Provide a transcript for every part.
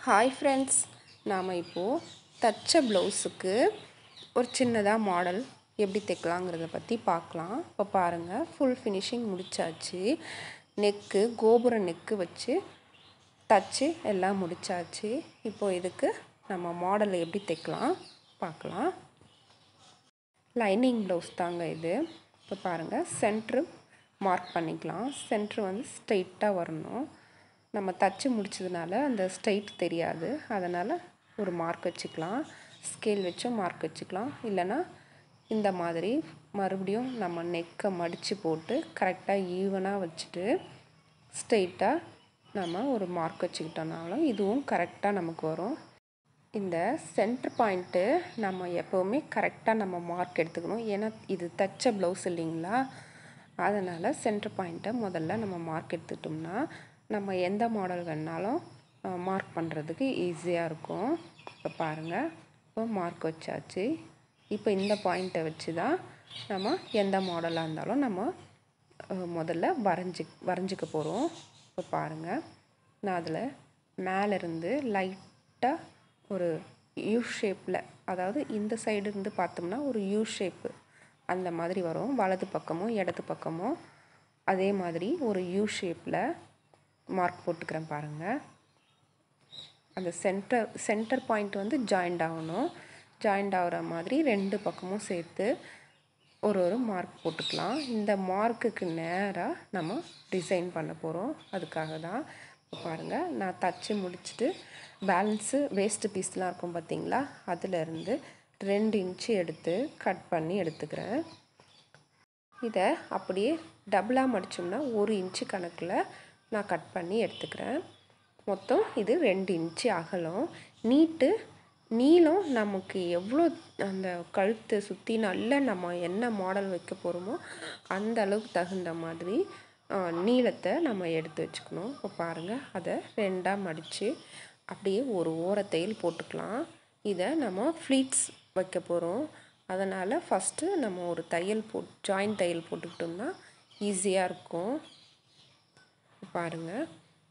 hi friends நாம் இப்போது தச்ச ப்ளவுஸுக்கு ஒரு சின்னதாக மாடல் எப்படி தைக்கலாங்கிறத பற்றி பார்க்கலாம் இப்போ பாருங்கள் ஃபுல் ஃபினிஷிங் முடிச்சாச்சு நெக்கு கோபுர நெக்கு வச்சு தச்சு எல்லாம் முடிச்சாச்சு இப்போ இதுக்கு நம்ம மாடலை எப்படி தைக்கலாம் பார்க்கலாம் லைனிங் ப்ளவுஸ் தாங்க இது இப்போ பாருங்கள் சென்ட்ரு மார்க் பண்ணிக்கலாம் சென்ட்ரு வந்து ஸ்ட்ரைட்டாக வரணும் நம்ம தச்சு முடிச்சதுனால அந்த ஸ்ட்ரைட் தெரியாது அதனால் ஒரு மார்க் வச்சுக்கலாம் ஸ்கேல் வச்சும் மார்க் வச்சுக்கலாம் இல்லைன்னா இந்த மாதிரி மறுபடியும் நம்ம நெக்கை மடித்து போட்டு கரெக்டாக ஈவனாக வச்சுட்டு ஸ்ட்ரெயிட்டாக நம்ம ஒரு மார்க் வச்சுக்கிட்டோம்னாலும் இதுவும் கரெக்டாக நமக்கு வரும் இந்த சென்டர் பாயிண்ட்டு நம்ம எப்போவுமே கரெக்டாக நம்ம மார்க் எடுத்துக்கணும் ஏன்னா இது தச்ச ப்ளவுஸ் இல்லைங்களா அதனால் சென்டர் பாயிண்ட்டை முதல்ல நம்ம மார்க் எடுத்துக்கிட்டோம்னா நம்ம எந்த மாடல் வேணாலும் மார்க் பண்ணுறதுக்கு ஈஸியாக இருக்கும் இப்போ பாருங்கள் இப்போ மார்க் வச்சாச்சு இப்போ இந்த பாயிண்ட்டை வச்சு தான் நம்ம எந்த மாடலாக இருந்தாலும் நம்ம முதல்ல வரைஞ்சி வரைஞ்சிக்க போகிறோம் இப்போ பாருங்கள் நான் அதில் மேலேருந்து லைட்டாக ஒரு யூ ஷேப்பில் அதாவது இந்த சைடு இருந்து பார்த்தோம்னா ஒரு யூ ஷேப்பு அந்த மாதிரி வரும் வலது பக்கமும் இடது பக்கமும் அதே மாதிரி ஒரு யூ ஷேப்பில் மார்க் போட்டுக்கிறேன் பாருங்கள் அந்த சென்டர் சென்டர் பாயிண்ட் வந்து ஜாயிண்ட் ஆகணும் ஜாயிண்ட் ஆகிற மாதிரி ரெண்டு பக்கமும் சேர்த்து ஒரு ஒரு மார்க் போட்டுக்கலாம் இந்த மார்க்குக்கு நேராக நம்ம டிசைன் பண்ண போகிறோம் அதுக்காக தான் இப்போ பாருங்கள் நான் தச்சு முடிச்சுட்டு பேலன்ஸு வேஸ்ட்டு பீஸ்லாம் இருக்கும் பார்த்தீங்களா அதிலேருந்து ரெண்டு இன்ச்சு எடுத்து கட் பண்ணி எடுத்துக்கிறேன் இதை அப்படியே டபுளாக மடித்தோம்னா ஒரு இன்ச்சு கணக்கில் நான் கட் பண்ணி எடுத்துக்கிறேன் மொத்தம் இது ரெண்டு இன்ச்சு அகலம் நீட்டு நீளம் நமக்கு எவ்வளோ அந்த கழுத்தை சுற்றி நல்ல நம்ம என்ன மாடல் வைக்க போகிறோமோ அந்த அளவுக்கு தகுந்த மாதிரி நீளத்தை நம்ம எடுத்து வச்சுக்கணும் இப்போ பாருங்கள் அதை ரெண்டாக மடித்து அப்படியே ஒரு ஓரத்தையில் போட்டுக்கலாம் இதை நம்ம ஃப்ளீட்ஸ் வைக்க போகிறோம் அதனால் ஃபஸ்ட்டு நம்ம ஒரு தையல் போட் ஜாயின் தையல் போட்டுக்கிட்டோம்னா ஈஸியாக இருக்கும் பாருங்கள்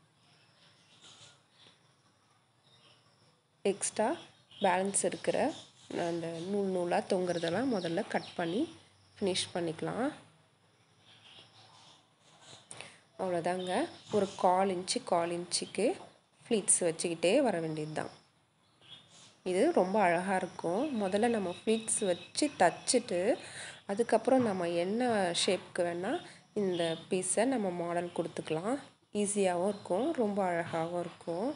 எக்ஸ்ட்ரா பேலன்ஸ் இருக்கிற அந்த நூல் நூலாக தொங்குறதெல்லாம் முதல்ல கட் பண்ணி ஃபினிஷ் பண்ணிக்கலாம் அவ்வளோதாங்க ஒரு கால் இன்ச்சு கால் இன்ச்சுக்கு ஃப்ளீட்ஸ் வச்சுக்கிட்டே வர வேண்டியது தான் இது ரொம்ப அழகாக இருக்கும் முதல்ல நம்ம ஃப்ளீட்ஸ் வச்சு தச்சுட்டு அதுக்கப்புறம் நம்ம என்ன ஷேப்க்கு வேணால் இந்த பீஸை நம்ம மாடல் கொடுத்துக்கலாம் ஈஸியாகவும் இருக்கும் ரொம்ப அழகாகவும் இருக்கும்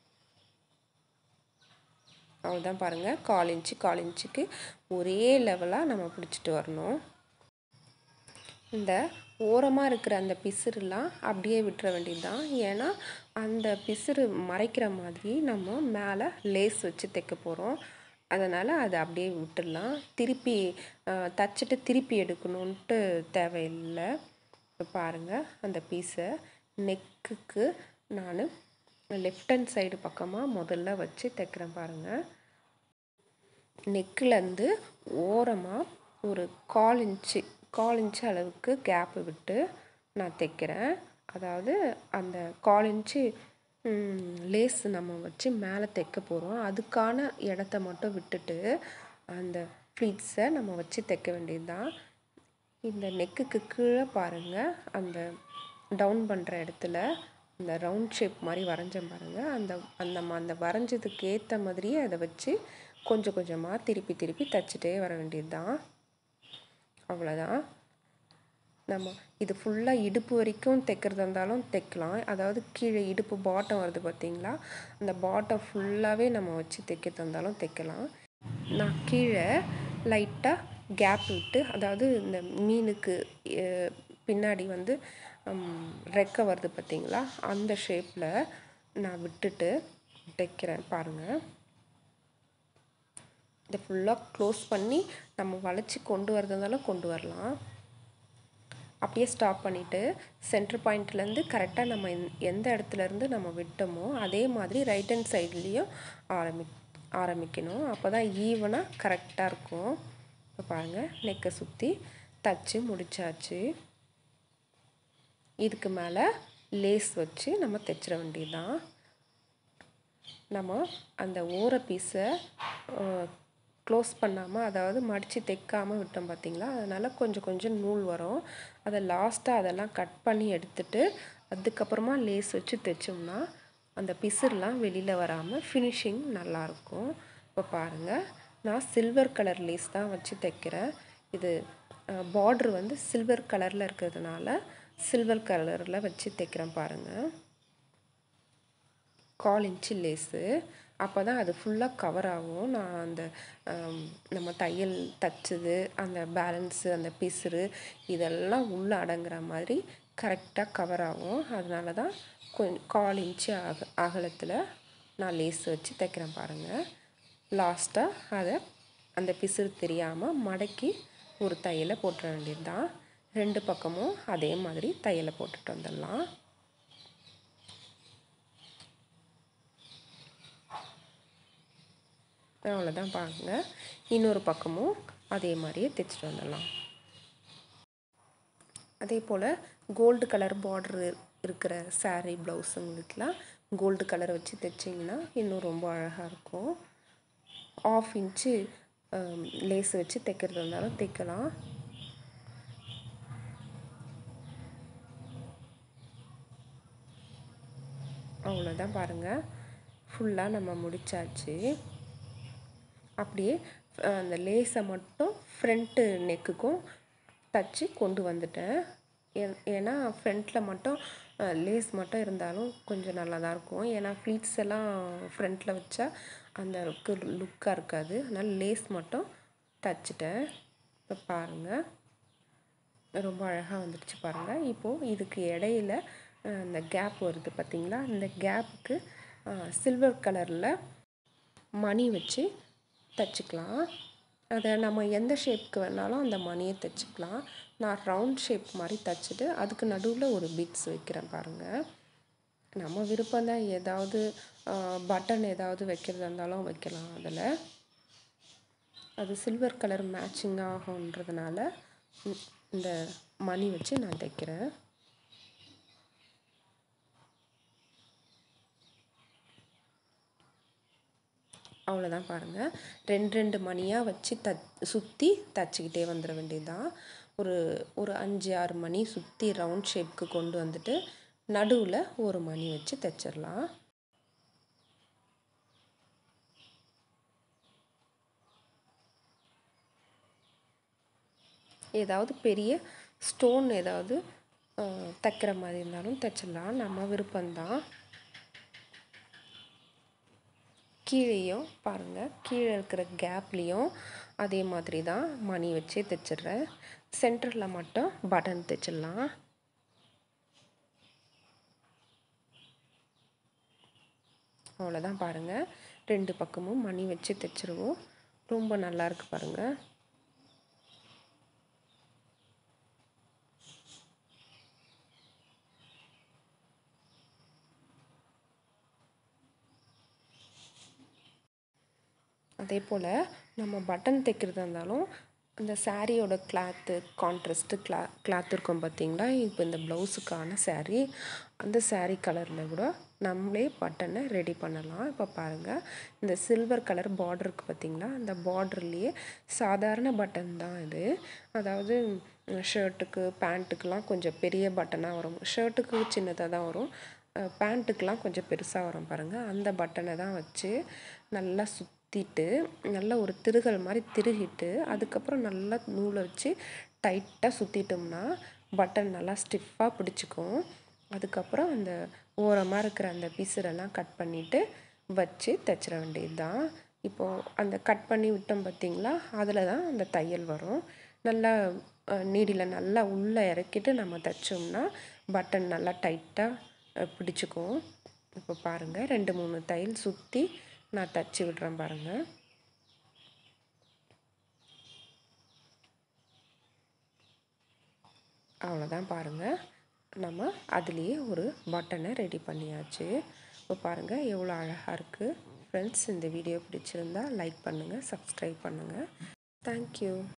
அவ்வளோதான் பாருங்கள் கால் இன்ச்சு கால் இன்ச்சுக்கு ஒரே லெவலாக நம்ம பிடிச்சிட்டு வரணும் இந்த ஓரமாக இருக்கிற அந்த பிசுறுலாம் அப்படியே விட்டுற வேண்டியது தான் ஏன்னா அந்த பிசுறு மறைக்கிற மாதிரி நம்ம மேலே லேஸ் வச்சு தைக்க போகிறோம் அதனால் அதை அப்படியே விட்டுடலாம் திருப்பி தச்சுட்டு திருப்பி எடுக்கணுன்ட்டு தேவையில்லை இப்போ பாருங்கள் அந்த பீஸை நெக்குக்கு நான் லெஃப்ட் ஹேண்ட் சைடு பக்கமாக முதல்ல வச்சு தைக்கிறேன் பாருங்கள் நெக்கிலேருந்து ஓரமாக ஒரு கால் இன்ச்சு கால் இன்ச்சு அளவுக்கு கேப்பு விட்டு நான் தைக்கிறேன் அதாவது அந்த கால் இன்ச்சு லேஸ் நம்ம வச்சு மேலே தைக்க போகிறோம் அதுக்கான இடத்த மட்டும் விட்டுட்டு அந்த ஃப்ளீட்ஸை நம்ம வச்சு தைக்க வேண்டியது தான் இந்த நெக்குக்கு கீழே பாருங்கள் அந்த டவுன் பண்ணுற இடத்துல அந்த ரவுண்ட் ஷேப் மாதிரி வரைஞ்சேன் பாருங்கள் அந்த அந்த அந்த வரைஞ்சதுக்கு ஏற்ற மாதிரியே அதை வச்சு கொஞ்சம் கொஞ்சமாக திருப்பி திருப்பி தைச்சிட்டே வர வேண்டியது தான் அவ்வளோதான் நம்ம இது ஃபுல்லாக இடுப்பு வரைக்கும் தைக்கிறதா இருந்தாலும் தைக்கலாம் அதாவது கீழே இடுப்பு பாட்டம் வருது பார்த்தீங்களா அந்த பாட்டம் ஃபுல்லாகவே நம்ம வச்சு தைக்கிறதா இருந்தாலும் தைக்கலாம் நான் கீழே லைட்டாக கேப் விட்டு அதாவது இந்த மீனுக்கு பின்னாடி வந்து ரெக்கை வருது பார்த்தீங்களா அந்த ஷேப்பில் நான் விட்டுட்டு தைக்கிறேன் பாருங்கள் இதை ஃபுல்லாக க்ளோஸ் பண்ணி நம்ம வளைச்சி கொண்டு வரதுனாலும் கொண்டு வரலாம் அப்படியே ஸ்டாப் பண்ணிவிட்டு சென்டர் பாயிண்ட்லேருந்து கரெக்டாக நம்ம எந்த இடத்துலேருந்து நம்ம விட்டோமோ அதே மாதிரி ரைட் ஹேண்ட் சைட்லேயும் ஆரம்பி ஆரம்பிக்கணும் அப்போ தான் ஈவனாக கரெக்டாக இருக்கும் இப்போ பாருங்கள் நெக்கை சுற்றி தச்சு முடிச்சாச்சு இதுக்கு மேலே லேஸ் வச்சு நம்ம தைச்சிட வேண்டியதுதான் நம்ம அந்த ஓர பீஸை க்ளோஸ் பண்ணாமல் அதாவது மடித்து தைக்காமல் விட்டோம் பார்த்திங்களா அதனால் கொஞ்சம் கொஞ்சம் நூல் வரும் அதை லாஸ்ட்டாக அதெல்லாம் கட் பண்ணி எடுத்துட்டு அதுக்கப்புறமா லேஸ் வச்சு தைச்சோம்னா அந்த பிசுர்லாம் வெளியில் வராமல் ஃபினிஷிங் நல்லாயிருக்கும் இப்போ பாருங்கள் நான் சில்வர் கலர் லேஸ் தான் வச்சு தைக்கிறேன் இது பார்ட்ரு வந்து சில்வர் கலரில் இருக்கிறதுனால சில்வர் கலரில் வச்சு தைக்கிறேன் பாருங்கள் கால் இன்ச்சு லேஸு அப்போ தான் அது ஃபுல்லாக கவர் ஆகும் நான் அந்த நம்ம தையல் தைச்சது அந்த பேலன்ஸு அந்த பிசுறு இதெல்லாம் உள்ளே அடங்குற மாதிரி கரெக்டாக கவர் ஆகும் அதனால தான் கொஞ்சம் கால் இன்ச்சு அக அகலத்தில் நான் லேஸ் வச்சு தைக்கிறேன் பாருங்கள் லாஸ்ட்டாக அதை அந்த பிசுறு தெரியாமல் மடக்கி ஒரு தையலை போட்டுற வேண்டியது தான் ரெண்டு பக்கமும் அதே மாதிரி தையலை போட்டுட்டு வந்துடலாம் அவ்வளோதான் பாருங்க இன்னொரு பக்கமும் அதே மாதிரியே தைச்சிட்டு வந்துடலாம் அதே போல் கோல்டு கலர் பார்டரு இருக்கிற சாரீ ப்ளவுஸுங்களுக்கெலாம் கோல்டு கலர் வச்சு தைச்சிங்கன்னா இன்னும் ரொம்ப அழகாக இருக்கும் ஆஃப் இன்ச்சு லேஸ் வச்சு தைக்கிறது இருந்தாலும் தைக்கலாம் அவ்வளோதான் பாருங்கள் ஃபுல்லாக நம்ம முடித்தாச்சு அப்படியே அந்த லேஸை மட்டும் ஃப்ரண்ட்டு நெக்குக்கும் தச்சு கொண்டு வந்துட்டேன் ஏன்னா ஃப்ரண்ட்டில் மட்டும் லேஸ் மட்டும் இருந்தாலும் கொஞ்சம் நல்லா தான் இருக்கும் ஏன்னா ஃப்ளீட்ஸ் எல்லாம் ஃப்ரண்ட்டில் வச்சா அந்த அளவுக்கு லுக்காக இருக்காது அதனால் லேஸ் மட்டும் தச்சுட்டேன் இப்போ பாருங்கள் ரொம்ப அழகாக வந்துடுச்சு பாருங்கள் இப்போது இதுக்கு இடையில இந்த கேப் வருது பார்த்திங்களா இந்த கேப்புக்கு சில்வர் கலரில் மணி வச்சு தைச்சிக்கலாம் அதை நம்ம எந்த ஷேப்புக்கு வேணாலும் அந்த மணியை தைச்சிக்கலாம் நான் ரவுண்ட் ஷேப் மாதிரி தைச்சிட்டு அதுக்கு நடுவில் ஒரு பிட்ஸ் வைக்கிறேன் பாருங்கள் நம்ம விருப்பம் தான் ஏதாவது பட்டன் ஏதாவது வைக்கிறதா இருந்தாலும் வைக்கலாம் அதில் அது சில்வர் கலர் மேட்சிங் ஆகுன்றதுனால இந்த மணி வச்சு நான் தைக்கிறேன் அவ்வளோதான் பாருங்கள் ரெண்டு ரெண்டு மணியாக வச்சு த சுற்றி தச்சுக்கிட்டே வந்துட வேண்டியதுதான் ஒரு ஒரு அஞ்சு ஆறு மணி சுற்றி ரவுண்ட் ஷேப்க்கு கொண்டு வந்துட்டு நடுவில் ஒரு மணி வச்சு தைச்சிடலாம் ஏதாவது பெரிய ஸ்டோன் ஏதாவது தைக்கிற மாதிரி இருந்தாலும் தைச்சிடலாம் நம்ம விருப்பம்தான் கீழேயும் பாருங்கள் கீழே இருக்கிற கேப்லேயும் அதே மாதிரி தான் மணி வச்சு தைச்சிட்றேன் சென்டரில் மட்டும் பட்டன் தைச்சிடலாம் அவ்வளோதான் பாருங்கள் ரெண்டு பக்கமும் மணி வச்சு தைச்சிருவோம் ரொம்ப நல்லா இருக்கு பாருங்கள் அதே போல் நம்ம பட்டன் தைக்கிறதா இருந்தாலும் அந்த சாரியோட கிளாத்து கான்ட்ராஸ்ட்டு கிளா கிளாத் இருக்கும் பார்த்தீங்களா இப்போ இந்த ப்ளவுஸுக்கான சாரீ அந்த சாரீ கலரில் கூட நம்மளே பட்டனை ரெடி பண்ணலாம் இப்போ பாருங்கள் இந்த சில்வர் கலர் பார்டருக்கு பார்த்தீங்களா அந்த பார்டர்லேயே சாதாரண பட்டன் தான் இது அதாவது ஷர்ட்டுக்கு பேண்ட்டுக்கெலாம் கொஞ்சம் பெரிய பட்டனாக வரும் ஷர்ட்டுக்கு சின்னதாக தான் வரும் பேண்ட்டுக்கெலாம் கொஞ்சம் பெருசாக வரும் பாருங்கள் அந்த பட்டனை தான் வச்சு நல்லா சுற்றிட்டு நல்லா ஒரு திருகல் மாதிரி திருகிட்டு அதுக்கப்புறம் நல்லா நூலை வச்சு டைட்டாக சுற்றிட்டோம்னா பட்டன் நல்லா ஸ்டிஃபாக பிடிச்சிக்கும் அதுக்கப்புறம் அந்த ஓரமாக இருக்கிற அந்த பீஸரெல்லாம் கட் பண்ணிவிட்டு வச்சு தைச்சிட வேண்டியது தான் இப்போது அந்த கட் பண்ணி விட்டோம் பார்த்தீங்களா அதில் தான் அந்த தையல் வரும் நல்லா நீடியில் நல்லா உள்ளே இறக்கிட்டு நம்ம தைச்சோம்னா பட்டன் நல்லா டைட்டாக பிடிச்சிக்கும் இப்போ பாருங்கள் ரெண்டு மூணு தையல் சுற்றி நான் தச்சு விடுறேன் பாருங்கள் அவ்வளோதான் பாருங்கள் நம்ம அதுலேயே ஒரு பட்டனை ரெடி பண்ணியாச்சு இப்போ பாருங்கள் எவ்வளோ அழகாக இருக்குது ஃப்ரெண்ட்ஸ் இந்த வீடியோ பிடிச்சிருந்தா லைக் பண்ணுங்கள் சப்ஸ்கிரைப் பண்ணுங்கள் தேங்க்யூ